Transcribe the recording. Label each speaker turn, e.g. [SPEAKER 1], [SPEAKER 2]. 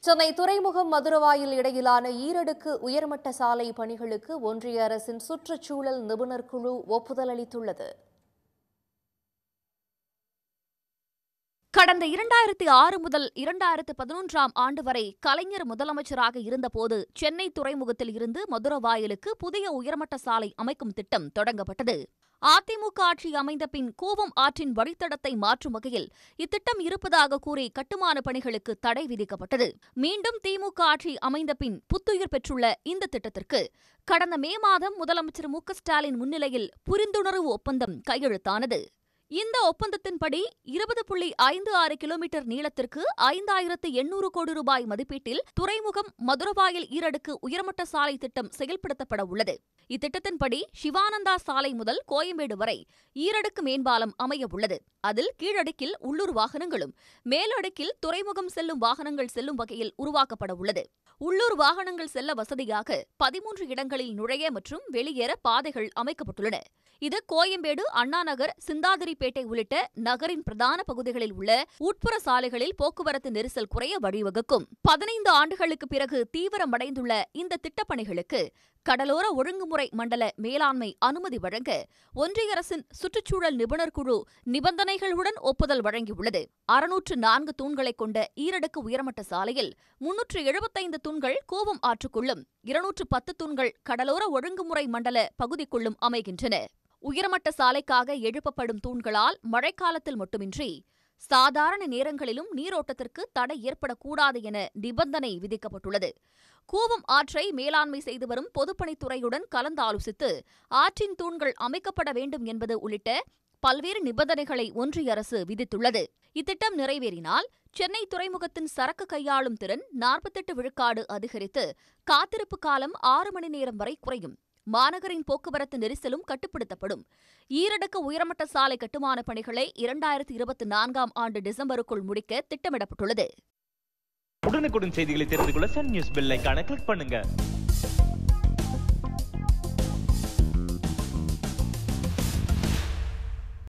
[SPEAKER 1] சென்னை துறைமுகம் மதுரவாயில் இடையிலான ஈரடுக்கு உயர்மட்ட சாலை பணிகளுக்கு ஒன்றிய அரசின் சுற்றுச்சூழல் நிபுணர் குழு ஒப்புதல் அளித்துள்ளது
[SPEAKER 2] கடந்த இரண்டாயிரத்தி ஆறு முதல் இரண்டாயிரத்து பதினொன்றாம் ஆண்டு வரை கலைஞர் முதலமைச்சராக இருந்தபோது சென்னை துறைமுகத்தில் இருந்து மதுரவாயலுக்கு புதிய உயர்மட்ட சாலை அமைக்கும் திட்டம் தொடங்கப்பட்டது அதிமுக ஆட்சி அமைந்த பின் கூவம் ஆற்றின் வழித்தடத்தை மாற்றும் வகையில் இத்திட்டம் இருப்பதாக கூறி கட்டுமான பணிகளுக்கு தடை விதிக்கப்பட்டது மீண்டும் திமுக ஆட்சி அமைந்த பின் புத்துயிர் பெற்றுள்ள இந்த திட்டத்திற்கு கடந்த மே மாதம் முதலமைச்சர் மு க ஸ்டாலின் முன்னிலையில் புரிந்துணர்வு ஒப்பந்தம் கையெழுத்தானது இந்த ஒப்பந்தத்தின்படி இருபது புள்ளி ஐந்து ஆறு கிலோமீட்டர் நீளத்திற்கு ஐந்தாயிரத்து எண்ணூறு கோடி ரூபாய் மதிப்பீட்டில் துறைமுகம் மதுரவாயல் ஈரடுக்கு உயர்மட்ட சாலை திட்டம் செயல்படுத்தப்பட உள்ளது இத்திட்டத்தின்படி சிவானந்தா சாலை முதல் கோயம்பேடு வரை ஈரடுக்கு மேம்பாலம் அமைய உள்ளது அதில் கீழடுக்கில் உள்ளூர் வாகனங்களும் மேலடுக்கில் துறைமுகம் செல்லும் வாகனங்கள் செல்லும் வகையில் உருவாக்கப்பட உள்ளது உள்ளூர் வாகனங்கள் செல்ல வசதியாக பதிமூன்று இடங்களில் நுழைய மற்றும் வெளியேற பாதைகள் அமைக்கப்பட்டுள்ளன இது கோயம்பேடு அண்ணாநகர் சிந்தாதிரிப்பேட்டை உள்ளிட்ட நகரின் பிரதான பகுதிகளில் உள்ள உட்புற சாலைகளில் போக்குவரத்து நெரிசல் குறைய வழிவகுக்கும் பதினைந்து ஆண்டுகளுக்கு பிறகு தீவிரமடைந்துள்ள இந்த திட்டப்பணிகளுக்கு கடலோர ஒழுங்குமுறை மண்டல மேலாண்மை அனுமதி வழங்க ஒன்றிய அரசின் சுற்றுச்சூழல் நிபுணர் குழு நிபந்தனைகளுடன் ஒப்புதல் வழங்கியுள்ளது அறுநூற்று நான்கு தூண்களைக் கொண்ட ஈரடுக்கு உயர்மட்ட சாலையில் முன்னூற்று எழுபத்தைந்து தூண்கள் கோவம் ஆற்றுக்குள்ளும் இருநூற்று பத்து தூண்கள் கடலோர ஒழுங்குமுறை மண்டல பகுதிக்குள்ளும் அமைகின்றன உயர்மட்ட சாலைக்காக எழுப்பப்படும் தூண்களால் மழைக்காலத்தில் மட்டுமின்றி சாதாரண நேரங்களிலும் நீரோட்டத்திற்கு தடை ஏற்படக்கூடாது என நிபந்தனை விதிக்கப்பட்டுள்ளது கூவம் ஆற்றை மேலாண்மை செய்து வரும் பொதுப்பணித்துறையுடன் கலந்தாலோசித்து ஆற்றின் தூண்கள் அமைக்கப்பட வேண்டும் என்பது உள்ளிட்ட பல்வேறு நிபந்தனைகளை ஒன்றிய அரசு விதித்துள்ளது இத்திட்டம் நிறைவேறினால் சென்னை துறைமுகத்தின் சரக்கு கையாளும் திறன் நாற்பத்தெட்டு விழுக்காடு அதிகரித்து காத்திருப்பு காலம் ஆறு மணி நேரம் வரை குறையும் மாநகரின் போக்குவரத்து நெரிசலும் கட்டுப்படுத்தப்படும் ஈரடுக்கு உயர்மட்ட சாலை கட்டுமான பணிகளை இரண்டாயிரத்தி இருபத்தி நான்காம் ஆண்டு டிசம்பருக்குள் முடிக்க திட்டமிடப்பட்டுள்ளது
[SPEAKER 3] உடனுக்குடன் செய்திகளை தெரிந்து கொள்ள சன் நியூஸ் பெல் ஐகானை கிளிக் பண்ணுங்க